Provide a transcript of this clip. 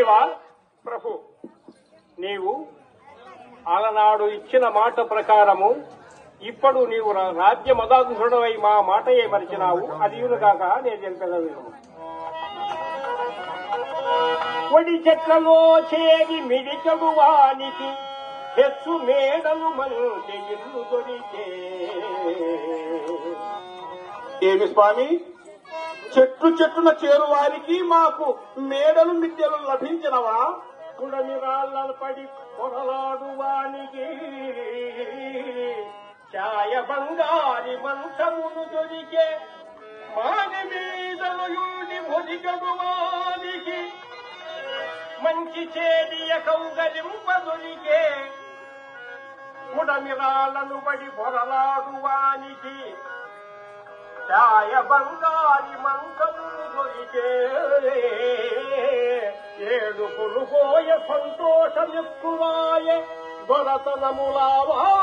దేవా ప్రభు నీవు అలనాడు ఇచ్చిన మాట ప్రకారము ఇప్పుడు నీవు రా- రాజ్య మదాధుడవై మా మాటయే మరిచినావు అదియును కాక నేను చెప్పగలను ఒడి చెట్లలో చేరి మిడికడు వానికి హెచ్చు మేడలు మంచి ఇల్లు దొరికే ఏమి స్వామి చెట్టు చెట్టున చేరు వారికి మాకు మేడలు మిద్దెలు లభించినవా కుడమి రాళ్ళ పడి పొరలాడు వానికి ఛాయ బంగారి మంచమును దొరికే మాని మీదను యూడి మొదిగడు వానికి మంచి చేడియ కౌగలింప దొరికే కుడమి రాళ్ళను పడి పొరలాడు వానికి ఛాయ బంగారి మంచమును దొరికే ఏడు పులుగోయ సంతోషమెక్కువాయ దొరతనములావా